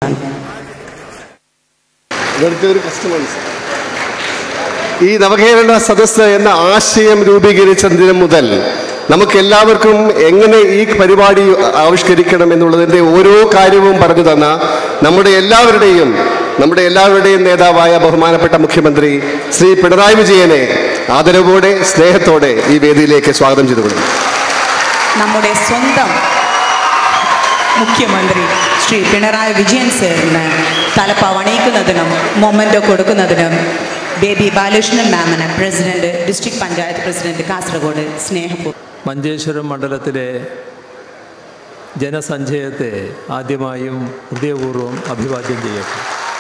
ഇവിടുത്തെ ഒരു കസ്റ്റമേഴ്സ് ഈ നവകേരള സദസ്സ് എന്ന ആശയം രൂപീകരിച്ചതിന് മുതൽ നമുക്ക് എല്ലാവർക്കും എങ്ങനെ ഈ പരിപാടി ആവിഷ്കരിക്കണം എന്നുള്ളതിൻ്റെ ഓരോ കാര്യവും പറഞ്ഞു തന്ന നമ്മുടെ എല്ലാവരുടെയും നമ്മുടെ എല്ലാവരുടെയും നേതാവായ ബഹുമാനപ്പെട്ട മുഖ്യമന്ത്രി ശ്രീ പിണറായി വിജയനെ ആദരവോടെ സ്നേഹത്തോടെ ഈ വേദിയിലേക്ക് സ്വാഗതം ചെയ്തുകൊള്ളുന്നു നമ്മുടെ സ്വന്തം മുഖ്യമന്ത്രി ശ്രീ പിണറായി വിജയൻ സാറിന് തലപ്പാവ് അണിയിക്കുന്നതിനും മൊമെൻ്റോ കൊടുക്കുന്നതിനും ബേബി ബാലകൃഷ്ണൻ മാമിന് president district panchayat president Kasaragod സ്നേഹപൂർവ്വം മഞ്ചേശ്വരം മണ്ഡലത്തിലെ ജനസഞ്ചയത്തെ ആദ്യമായും ഹൃദയപൂർവ്വം അഭിവാദ്യം ചെയ്യട്ടെ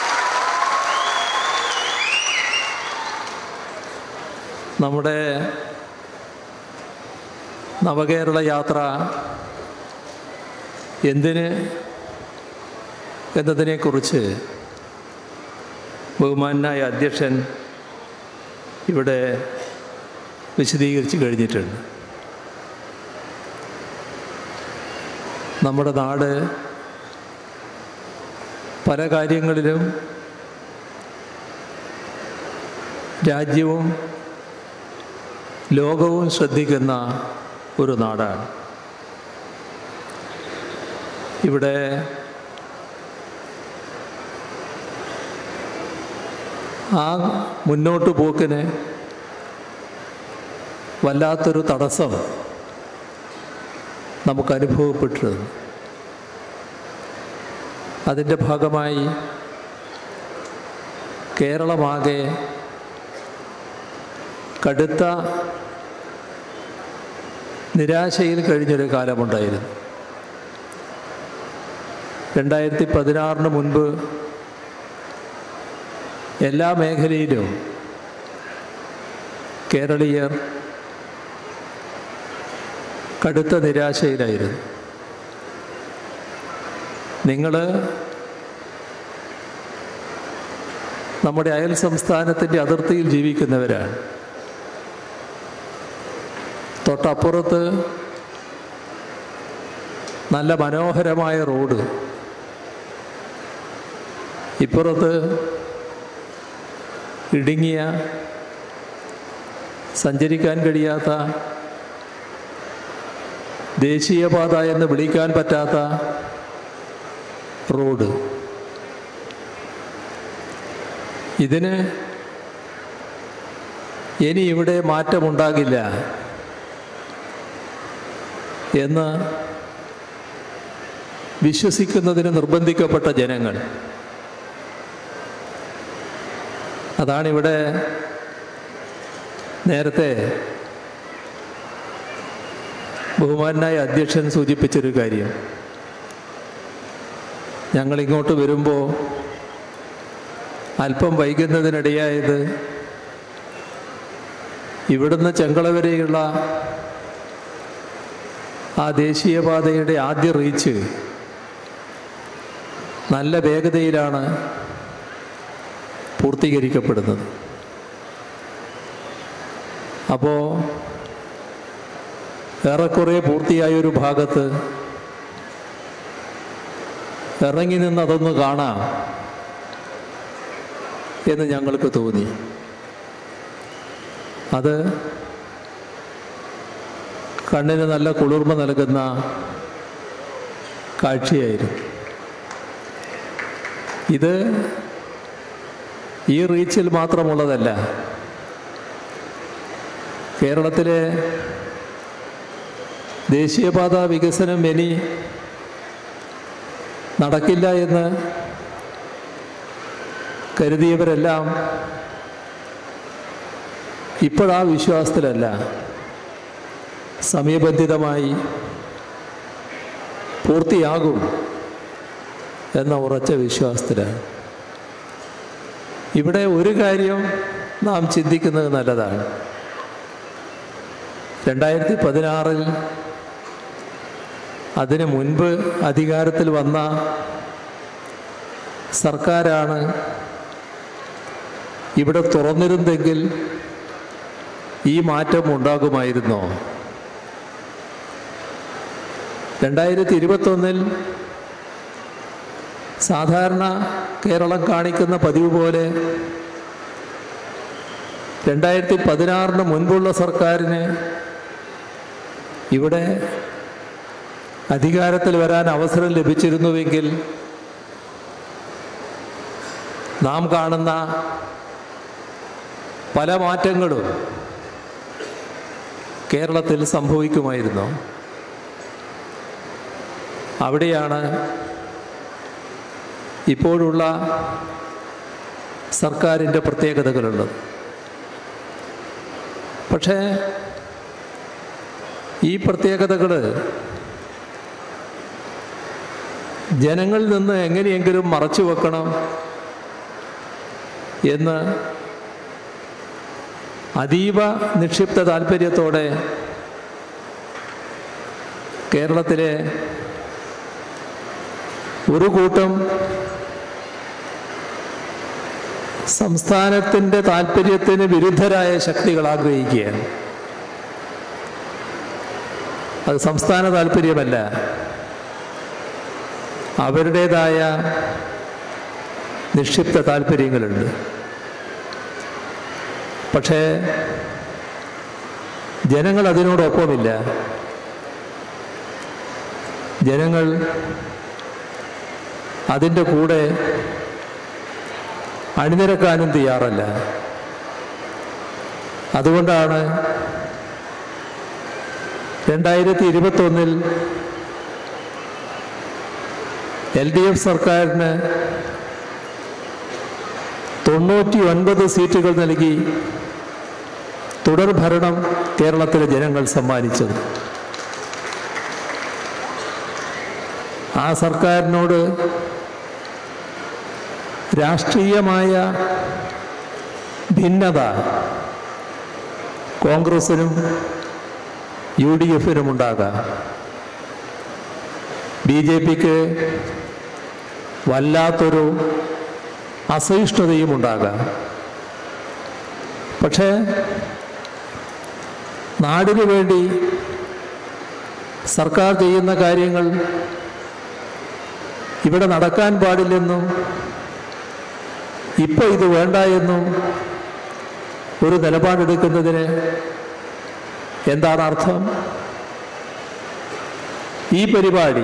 നമ്മുടെ നവകേരള യാത്ര എന്തിന് എന്നതിനെക്കുറിച്ച് ബഹുമാനായ അധ്യക്ഷൻ ഇവിടെ വിശദീകരിച്ച് കഴിഞ്ഞിട്ടുണ്ട് നമ്മുടെ നാട് പല കാര്യങ്ങളിലും രാജ്യവും ലോകവും ശ്രദ്ധിക്കുന്ന ഒരു നാടാണ് ഇവിടെ ആ മുന്നോട്ട് പോക്കിന് വല്ലാത്തൊരു തടസ്സം നമുക്ക് അനുഭവപ്പെട്ടിരുന്നു അതിൻ്റെ ഭാഗമായി കേരളമാകെ കടുത്ത നിരാശയിൽ കഴിഞ്ഞൊരു കാലമുണ്ടായിരുന്നു രണ്ടായിരത്തി പതിനാറിന് മുൻപ് എല്ലാ മേഖലയിലും കേരളീയർ കടുത്ത നിരാശയിലായിരുന്നു നിങ്ങൾ നമ്മുടെ അയൽ സംസ്ഥാനത്തിൻ്റെ അതിർത്തിയിൽ ജീവിക്കുന്നവരാണ് തൊട്ടപ്പുറത്ത് നല്ല മനോഹരമായ റോഡ് ഇപ്പുറത്ത് ഇടുങ്ങിയ സഞ്ചരിക്കാൻ കഴിയാത്ത ദേശീയപാത എന്ന് വിളിക്കാൻ പറ്റാത്ത റോഡ് ഇതിന് ഇനി ഇവിടെ മാറ്റമുണ്ടാകില്ല എന്ന് വിശ്വസിക്കുന്നതിന് നിർബന്ധിക്കപ്പെട്ട ജനങ്ങൾ അതാണിവിടെ നേരത്തെ ബഹുമാനായ അധ്യക്ഷൻ സൂചിപ്പിച്ചൊരു കാര്യം ഞങ്ങൾ ഇങ്ങോട്ട് വരുമ്പോൾ അല്പം വൈകുന്നതിനിടയായത് ഇവിടുന്ന് ചെങ്കള വരെയുള്ള ആ ദേശീയപാതയുടെ ആദ്യ റീച്ച് നല്ല വേഗതയിലാണ് പൂർത്തീകരിക്കപ്പെടുന്നത് അപ്പോൾ ഏറെക്കുറെ പൂർത്തിയായ ഒരു ഭാഗത്ത് ഇറങ്ങി നിന്ന് അതൊന്ന് കാണാം എന്ന് ഞങ്ങൾക്ക് തോന്നി അത് കണ്ണിന് നല്ല കുളിർമ നൽകുന്ന കാഴ്ചയായിരുന്നു ഇത് ഈ റീച്ചിൽ മാത്രമുള്ളതല്ല കേരളത്തിലെ ദേശീയപാത വികസനം ഇനി നടക്കില്ല എന്ന് കരുതിയവരെല്ലാം ഇപ്പോഴാ വിശ്വാസത്തിലല്ല സമയബന്ധിതമായി പൂർത്തിയാകും എന്ന ഉറച്ച വിശ്വാസത്തിലാണ് ഇവിടെ ഒരു കാര്യം നാം ചിന്തിക്കുന്നത് നല്ലതാണ് രണ്ടായിരത്തി പതിനാറിൽ അതിനു മുൻപ് അധികാരത്തിൽ വന്ന സർക്കാരാണ് ഇവിടെ തുറന്നിരുന്നെങ്കിൽ ഈ മാറ്റം ഉണ്ടാകുമായിരുന്നോ രണ്ടായിരത്തി ഇരുപത്തൊന്നിൽ സാധാരണ കേരളം കാണിക്കുന്ന പതിവ് പോലെ രണ്ടായിരത്തി പതിനാറിന് മുൻപുള്ള സർക്കാരിന് ഇവിടെ അധികാരത്തിൽ വരാൻ അവസരം ലഭിച്ചിരുന്നുവെങ്കിൽ നാം കാണുന്ന പല മാറ്റങ്ങളും കേരളത്തിൽ സംഭവിക്കുമായിരുന്നു അവിടെയാണ് ഇപ്പോഴുള്ള സർക്കാരിൻ്റെ പ്രത്യേകതകളുള്ളത് പക്ഷേ ഈ പ്രത്യേകതകൾ ജനങ്ങളിൽ നിന്ന് എങ്ങനെയെങ്കിലും മറച്ചു വെക്കണം എന്ന് അതീവ നിക്ഷിപ്ത താല്പര്യത്തോടെ കേരളത്തിലെ ഒരു കൂട്ടം സംസ്ഥാനത്തിൻ്റെ താല്പര്യത്തിന് വിരുദ്ധരായ ശക്തികൾ ആഗ്രഹിക്കുകയാണ് അത് സംസ്ഥാന താല്പര്യമല്ല അവരുടേതായ നിക്ഷിപ്ത താല്പര്യങ്ങളുണ്ട് പക്ഷേ ജനങ്ങൾ അതിനോടൊപ്പമില്ല ജനങ്ങൾ അതിൻ്റെ കൂടെ അണിനിരക്കാനും തയ്യാറല്ല അതുകൊണ്ടാണ് രണ്ടായിരത്തി ഇരുപത്തൊന്നിൽ എൽ ഡി എഫ് സർക്കാരിന് തൊണ്ണൂറ്റി ഒൻപത് സീറ്റുകൾ നൽകി തുടർ ഭരണം കേരളത്തിലെ ജനങ്ങൾ സമ്മാനിച്ചത് ആ സർക്കാരിനോട് രാഷ്ട്രീയമായ ഭിന്നത കോൺഗ്രസിനും യു ഡി എഫിനും ഉണ്ടാകാം ബി ജെ പിക്ക് വല്ലാത്തൊരു അസഹിഷ്ണുതയും ഉണ്ടാകാം പക്ഷേ നാടിനു വേണ്ടി സർക്കാർ ചെയ്യുന്ന കാര്യങ്ങൾ ഇവിടെ നടക്കാൻ പാടില്ലെന്നും ഇപ്പോൾ ഇത് വേണ്ട എന്നും ഒരു നിലപാടെടുക്കുന്നതിന് എന്താണ് അർത്ഥം ഈ പരിപാടി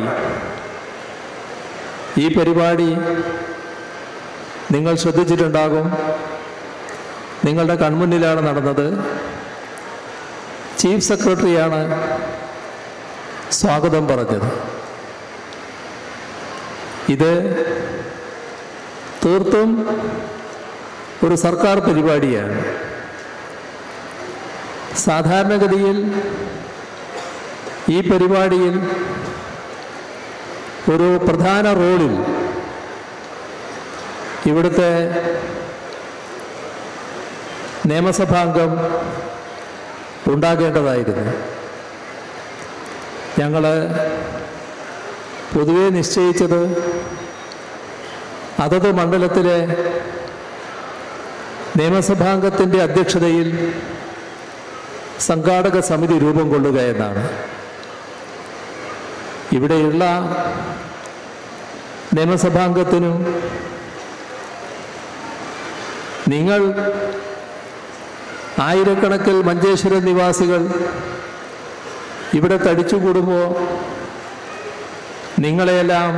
ഈ പരിപാടി നിങ്ങൾ ശ്രദ്ധിച്ചിട്ടുണ്ടാകും നിങ്ങളുടെ കൺമുന്നിലാണ് നടന്നത് ചീഫ് സെക്രട്ടറിയാണ് സ്വാഗതം പറഞ്ഞത് ഇത് തീർത്തും ഒരു സർക്കാർ പരിപാടിയാണ് സാധാരണഗതിയിൽ ഈ പരിപാടിയിൽ ഒരു പ്രധാന റോളിൽ ഇവിടുത്തെ നിയമസഭാംഗം ഉണ്ടാകേണ്ടതായിരുന്നു ഞങ്ങൾ പൊതുവെ നിശ്ചയിച്ചത് അതത് മണ്ഡലത്തിലെ നിയമസഭാംഗത്തിൻ്റെ അധ്യക്ഷതയിൽ സംഘാടക സമിതി രൂപം കൊള്ളുക എന്നാണ് ഇവിടെയുള്ള നിയമസഭാംഗത്തിനും നിങ്ങൾ ആയിരക്കണക്കിൽ മഞ്ചേശ്വരം നിവാസികൾ ഇവിടെ തടിച്ചുകൂടുമ്പോൾ നിങ്ങളെയെല്ലാം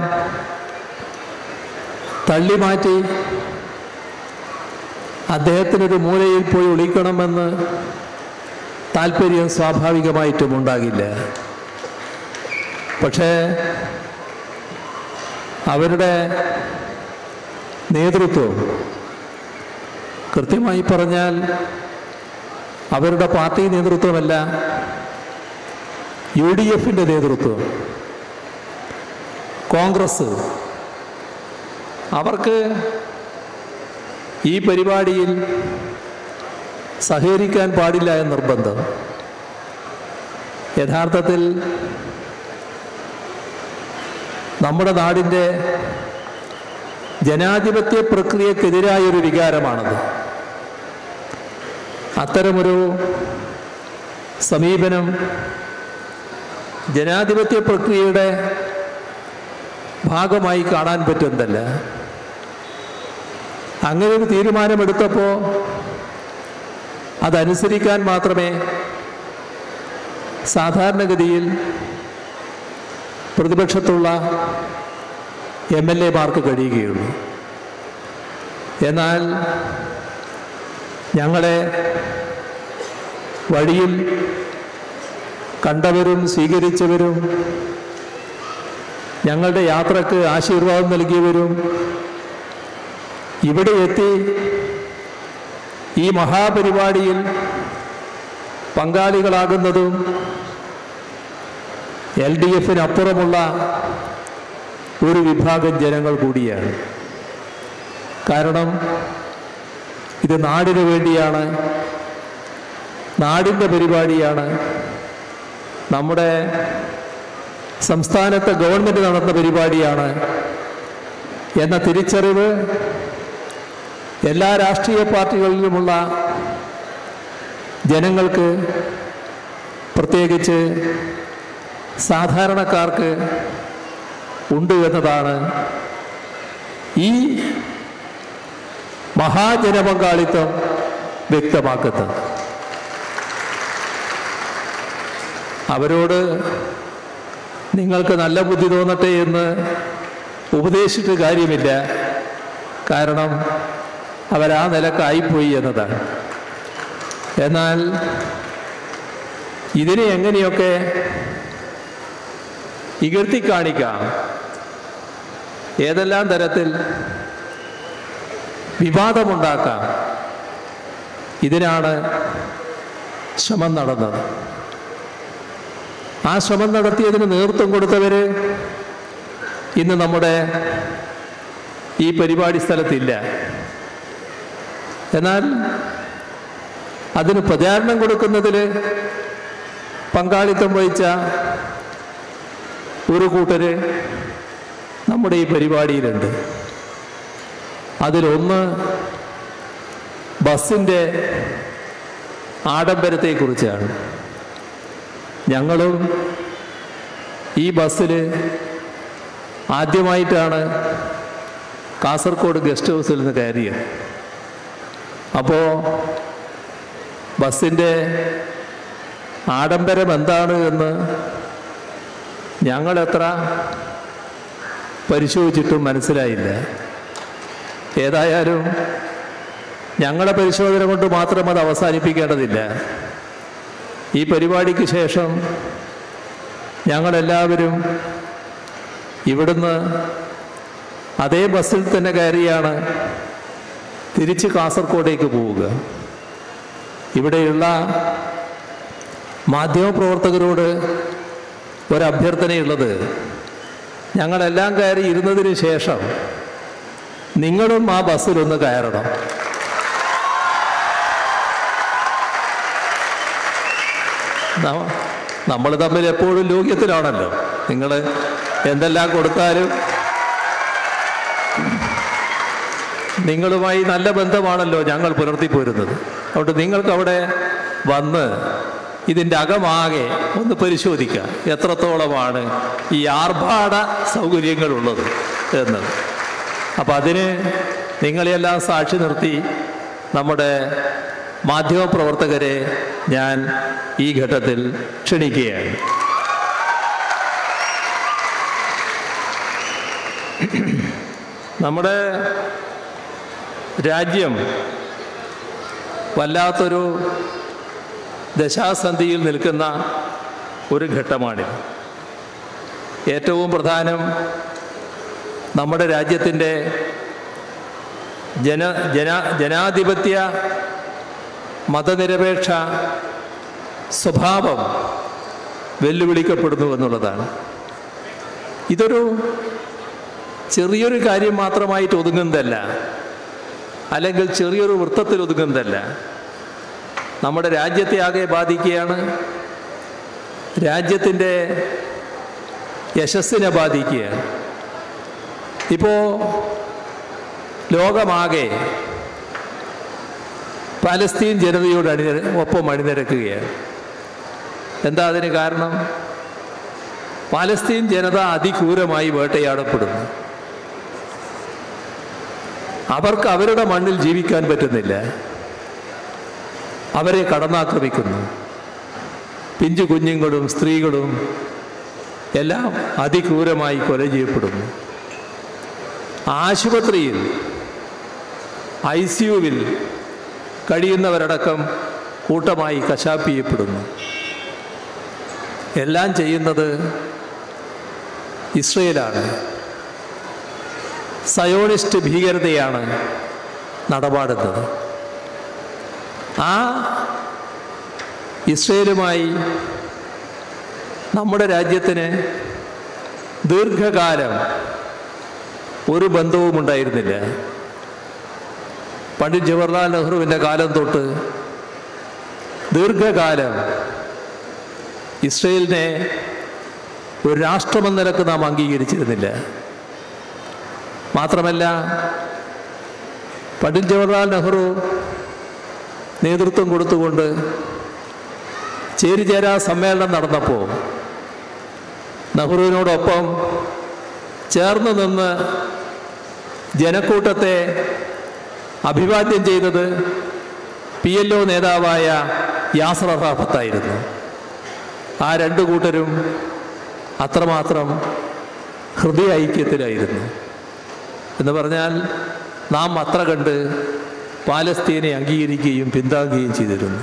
തള്ളിമാറ്റി അദ്ദേഹത്തിനൊരു മൂലയിൽ പോയി ഒളിക്കണമെന്ന് താല്പര്യം സ്വാഭാവികമായിട്ടും ഉണ്ടാകില്ല പക്ഷേ അവരുടെ നേതൃത്വം കൃത്യമായി പറഞ്ഞാൽ അവരുടെ പാർട്ടി നേതൃത്വമല്ല യു ഡി എഫിൻ്റെ നേതൃത്വം കോൺഗ്രസ് അവർക്ക് ഈ പരിപാടിയിൽ സഹകരിക്കാൻ പാടില്ല എന്ന് നിർബന്ധം യഥാർത്ഥത്തിൽ നമ്മുടെ നാടിൻ്റെ ജനാധിപത്യ പ്രക്രിയക്കെതിരായൊരു വികാരമാണത് അത്തരമൊരു സമീപനം ജനാധിപത്യ പ്രക്രിയയുടെ ഭാഗമായി കാണാൻ പറ്റുന്നതല്ല അങ്ങനെ ഒരു തീരുമാനമെടുത്തപ്പോൾ അതനുസരിക്കാൻ മാത്രമേ സാധാരണഗതിയിൽ പ്രതിപക്ഷത്തുള്ള എം എൽ എമാർക്ക് കഴിയുകയുള്ളൂ എന്നാൽ ഞങ്ങളെ വഴിയിൽ കണ്ടവരും സ്വീകരിച്ചവരും ഞങ്ങളുടെ യാത്രക്ക് ആശീർവാദം നൽകിയവരും ഇവിടെ എത്തി ഈ മഹാപരിപാടിയിൽ പങ്കാളികളാകുന്നതും എൽ ഡി എഫിനപ്പുറമുള്ള ഒരു വിഭാഗം ജനങ്ങൾ കൂടിയാണ് കാരണം ഇത് നാടിനു വേണ്ടിയാണ് നാടിൻ്റെ പരിപാടിയാണ് നമ്മുടെ സംസ്ഥാനത്തെ ഗവൺമെൻറ് നടന്ന പരിപാടിയാണ് എന്ന തിരിച്ചറിവ് എല്ലാ രാഷ്ട്രീയ പാർട്ടികളിലുമുള്ള ജനങ്ങൾക്ക് പ്രത്യേകിച്ച് സാധാരണക്കാർക്ക് ഉണ്ട് എന്നതാണ് ഈ മഹാജനപങ്കാളിത്തം വ്യക്തമാക്കുന്നത് അവരോട് നിങ്ങൾക്ക് നല്ല ബുദ്ധി തോന്നട്ടെ എന്ന് ഉപദേശിച്ചിട്ട് കാര്യമില്ല കാരണം അവരാ നിലക്കായിപ്പോയി എന്നതാണ് എന്നാൽ ഇതിനെ എങ്ങനെയൊക്കെ ഇകഴ്ത്തി കാണിക്കാം ഏതെല്ലാം തരത്തിൽ വിവാദമുണ്ടാക്കാം ഇതിനാണ് ശ്രമം നടന്നത് ആ ശ്രമം നടത്തിയതിന് നേതൃത്വം കൊടുത്തവർ ഇന്ന് നമ്മുടെ ഈ പരിപാടി സ്ഥലത്തില്ല എന്നാൽ അതിന് പ്രചാരണം കൊടുക്കുന്നതിൽ പങ്കാളിത്തം വഹിച്ച ഒരു കൂട്ടര് നമ്മുടെ ഈ പരിപാടിയിലുണ്ട് അതിലൊന്ന് ബസ്സിൻ്റെ ആഡംബരത്തെക്കുറിച്ചാണ് ഞങ്ങളും ഈ ബസ്സിൽ ആദ്യമായിട്ടാണ് കാസർഗോഡ് ഗസ്റ്റ് ഹൗസിൽ നിന്ന് കയറിയത് അപ്പോൾ ബസ്സിൻ്റെ ആഡംബരം എന്താണ് എന്ന് ഞങ്ങളെത്ര പരിശോധിച്ചിട്ടും മനസ്സിലായില്ല ഏതായാലും ഞങ്ങളുടെ പരിശോധന കൊണ്ട് മാത്രം അത് അവസാനിപ്പിക്കേണ്ടതില്ല ഈ പരിപാടിക്ക് ശേഷം ഞങ്ങളെല്ലാവരും ഇവിടുന്ന് അതേ ബസ്സിൽ തന്നെ കയറിയാണ് തിരിച്ച് കാസർഗോഡേക്ക് പോവുക ഇവിടെയുള്ള മാധ്യമപ്രവർത്തകരോട് ഒരഭ്യർത്ഥനയുള്ളത് ഞങ്ങളെല്ലാം കയറി ഇരുന്നതിന് ശേഷം നിങ്ങളും ആ ബസ്സിലൊന്ന് കയറണം നമ്മൾ തമ്മിൽ എപ്പോഴും ലോക്യത്തിലാണല്ലോ നിങ്ങൾ എന്തെല്ലാം കൊടുത്താലും നിങ്ങളുമായി നല്ല ബന്ധമാണല്ലോ ഞങ്ങൾ പുലർത്തിപ്പോരുന്നത് അതുകൊണ്ട് നിങ്ങൾക്ക് അവിടെ വന്ന് ഇതിൻ്റെ അകമാകെ ഒന്ന് പരിശോധിക്കാം എത്രത്തോളമാണ് ഈ ആർഭാട സൗകര്യങ്ങളുള്ളത് എന്നത് അപ്പം അതിന് നിങ്ങളെല്ലാം സാക്ഷി നിർത്തി നമ്മുടെ മാധ്യമപ്രവർത്തകരെ ഞാൻ ഈ ഘട്ടത്തിൽ ക്ഷണിക്കുകയാണ് നമ്മുടെ രാജ്യം വല്ലാത്തൊരു ദശാസന്ധിയിൽ നിൽക്കുന്ന ഒരു ഘട്ടമാണിത് ഏറ്റവും പ്രധാനം നമ്മുടെ രാജ്യത്തിൻ്റെ ജന ജന ജനാധിപത്യ മതനിരപേക്ഷ സ്വഭാവം വെല്ലുവിളിക്കപ്പെടുന്നു എന്നുള്ളതാണ് ഇതൊരു ചെറിയൊരു കാര്യം മാത്രമായിട്ട് ഒതുങ്ങുന്നതല്ല അല്ലെങ്കിൽ ചെറിയൊരു വൃത്തത്തിൽ ഒതുങ്ങുന്നതല്ല നമ്മുടെ രാജ്യത്തെ ആകെ ബാധിക്കുകയാണ് രാജ്യത്തിൻ്റെ യശസ്സിനെ ബാധിക്കുകയാണ് ഇപ്പോൾ ലോകമാകെ പാലസ്തീൻ ജനതയോട് അണിനിര ഒപ്പം അണിനിരക്കുകയാണ് എന്താ അതിന് കാരണം പാലസ്തീൻ ജനത അതിക്രൂരമായി വേട്ടയാടപ്പെടുന്നു അവർക്ക് അവരുടെ മണ്ണിൽ ജീവിക്കാൻ പറ്റുന്നില്ല അവരെ കടന്നാക്രമിക്കുന്നു പിഞ്ചു കുഞ്ഞുങ്ങളും സ്ത്രീകളും എല്ലാം അതിക്രൂരമായി കൊല ചെയ്യപ്പെടുന്നു ആശുപത്രിയിൽ ഐ സിയുവിൽ കഴിയുന്നവരടക്കം കൂട്ടമായി കശാപ്പ് ചെയ്യപ്പെടുന്നു എല്ലാം ചെയ്യുന്നത് ഇസ്രയേലാണ് സയോണിസ്റ്റ് ഭീകരതയാണ് നടപാടുന്നത് ആ ഇസ്രയേലുമായി നമ്മുടെ രാജ്യത്തിന് ദീർഘകാലം ഒരു ബന്ധവും ഉണ്ടായിരുന്നില്ല പണ്ഡിറ്റ് ജവഹർലാൽ നെഹ്റുവിൻ്റെ കാലം തൊട്ട് ദീർഘകാലം ഇസ്രയേലിനെ ഒരു രാഷ്ട്രമെന്ന നിലക്ക് നാം അംഗീകരിച്ചിരുന്നില്ല മാത്രമല്ല പണ്ഡിറ്റ് ജവഹർലാൽ നെഹ്റു നേതൃത്വം കൊടുത്തുകൊണ്ട് ചേരിചേരാ സമ്മേളനം നടന്നപ്പോൾ നെഹ്റുവിനോടൊപ്പം ചേർന്ന് നിന്ന് ജനക്കൂട്ടത്തെ അഭിവാദ്യം ചെയ്തത് പി എൽ ഒ നേതാവായ യാസർ അറാഫത്തായിരുന്നു ആ രണ്ടു കൂട്ടരും അത്രമാത്രം ഹൃദയ ഐക്യത്തിലായിരുന്നു എന്ന് പറഞ്ഞാൽ നാം അത്ര കണ്ട് പാലസ്തീനെ അംഗീകരിക്കുകയും പിന്താങ്ങുകയും ചെയ്തിരുന്നു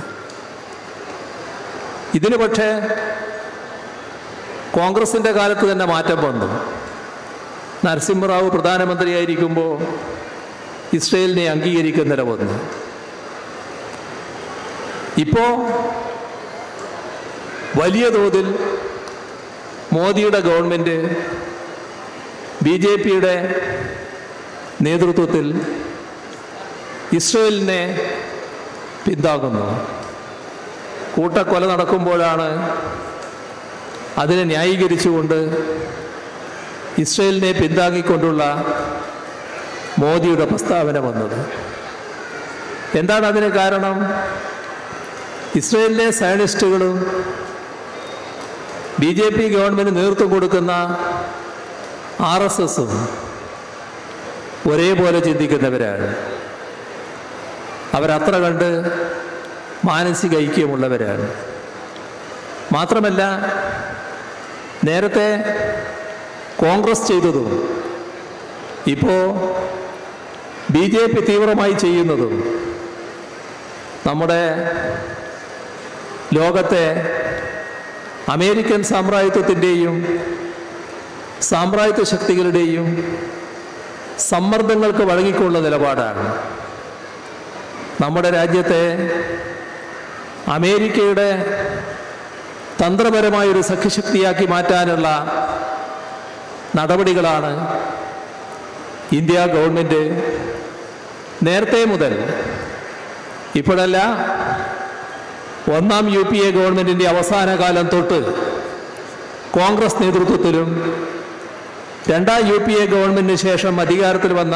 ഇതിന് പക്ഷേ കോൺഗ്രസിൻ്റെ കാലത്ത് തന്നെ മാറ്റം വന്നു നരസിംഹറാവു പ്രധാനമന്ത്രിയായിരിക്കുമ്പോൾ ഇസ്രയേലിനെ അംഗീകരിക്കുന്നിട വന്നു ഇപ്പോൾ വലിയ തോതിൽ മോദിയുടെ ഗവൺമെൻറ് ബി ജെ പിയുടെ നേതൃത്വത്തിൽ ഇസ്രയേലിനെ പിന്താങ്ങുന്നു കൂട്ടക്കൊല നടക്കുമ്പോഴാണ് അതിനെ ന്യായീകരിച്ചുകൊണ്ട് ഇസ്രയേലിനെ പിന്താങ്ങിക്കൊണ്ടുള്ള മോദിയുടെ പ്രസ്താവന വന്നത് എന്താണ് അതിന് കാരണം ഇസ്രയേലിലെ സയനിസ്റ്റുകളും ബി ജെ പി ഗവൺമെൻറ് നേതൃത്വം കൊടുക്കുന്ന ആർ എസ് എസും ഒരേപോലെ ചിന്തിക്കുന്നവരാണ് അവരത്ര കണ്ട് മാനസിക ഐക്യമുള്ളവരാണ് മാത്രമല്ല നേരത്തെ കോൺഗ്രസ് ചെയ്തതും ഇപ്പോൾ ബി ജെ പി തീവ്രമായി ചെയ്യുന്നതും നമ്മുടെ ലോകത്തെ അമേരിക്കൻ സാമ്രാജ്യത്വത്തിൻ്റെയും സാമ്രാജ്യത്വ ശക്തികളുടെയും സമ്മർദ്ദങ്ങൾക്ക് വഴങ്ങിക്കൊള്ള നിലപാടാണ് നമ്മുടെ രാജ്യത്തെ അമേരിക്കയുടെ തന്ത്രപരമായൊരു സഖ്യശക്തിയാക്കി മാറ്റാനുള്ള നടപടികളാണ് ഇന്ത്യ ഗവൺമെൻറ് നേരത്തെ മുതൽ ഇപ്പോഴല്ല ഒന്നാം യു പി എ ഗവൺമെൻറ്റിൻ്റെ അവസാന കാലം തൊട്ട് കോൺഗ്രസ് നേതൃത്വത്തിലും രണ്ടാം യു പി എ ഗവൺമെൻറ്റിന് ശേഷം അധികാരത്തിൽ വന്ന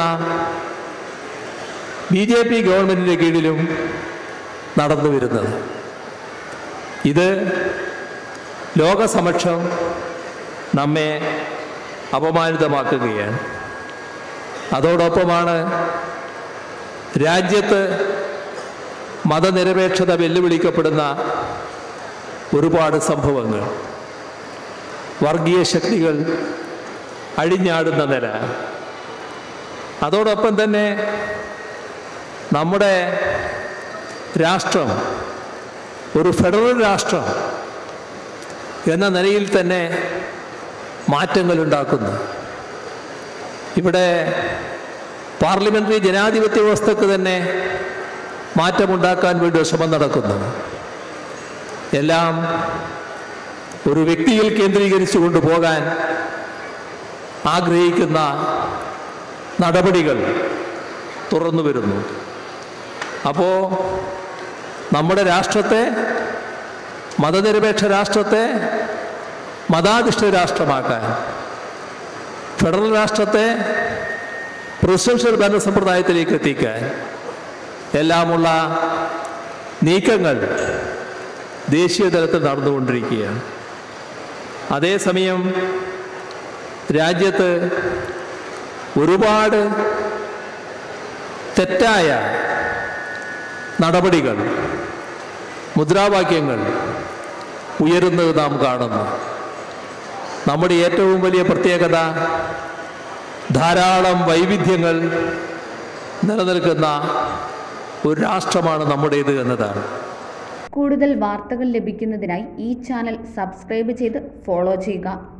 ബി ജെ പി ഗവൺമെൻറ്റിൻ്റെ കീഴിലും നടന്നു വരുന്നത് ഇത് ലോകസമക്ഷം നമ്മെ അപമാനിതമാക്കുകയാണ് അതോടൊപ്പമാണ് രാജ്യത്ത് മതനിരപേക്ഷത വെല്ലുവിളിക്കപ്പെടുന്ന ഒരുപാട് സംഭവങ്ങൾ വർഗീയ ശക്തികൾ അഴിഞ്ഞാടുന്ന നില അതോടൊപ്പം തന്നെ നമ്മുടെ രാഷ്ട്രം ഒരു ഫെഡറൽ രാഷ്ട്രം എന്ന നിലയിൽ തന്നെ മാറ്റങ്ങൾ ഉണ്ടാക്കുന്നു ഇവിടെ പാർലമെന്ററി ജനാധിപത്യ വ്യവസ്ഥക്ക് തന്നെ മാറ്റമുണ്ടാക്കാൻ വേണ്ടി ശ്രമം നടക്കുന്നു എല്ലാം ഒരു വ്യക്തിയിൽ കേന്ദ്രീകരിച്ചു കൊണ്ടുപോകാൻ ആഗ്രഹിക്കുന്ന നടപടികൾ തുറന്നു വരുന്നു അപ്പോൾ നമ്മുടെ രാഷ്ട്രത്തെ മതനിരപേക്ഷ രാഷ്ട്രത്തെ മതാധിഷ്ഠിത രാഷ്ട്രമാക്കാൻ ഫെഡറൽ രാഷ്ട്രത്തെ പ്രസിഡൻഷ്യൽ ഭരണ സമ്പ്രദായത്തിലേക്ക് എത്തിക്കാൻ എല്ലാമുള്ള നീക്കങ്ങൾ ദേശീയ തലത്തിൽ നടന്നുകൊണ്ടിരിക്കുകയാണ് അതേസമയം രാജ്യത്ത് ഒരുപാട് തെറ്റായ നടപടികൾ മുദ്രാവാക്യങ്ങൾ ഉയരുന്നത് നാം കാണുന്നു നമ്മുടെ ഏറ്റവും വലിയ പ്രത്യേകത ധാരാളം വൈവിധ്യങ്ങൾ നിലനിൽക്കുന്ന ഒരു രാഷ്ട്രമാണ് നമ്മുടേത് എന്നതാണ് കൂടുതൽ വാർത്തകൾ ലഭിക്കുന്നതിനായി ഈ ചാനൽ സബ്സ്ക്രൈബ് ചെയ്ത് ഫോളോ ചെയ്യുക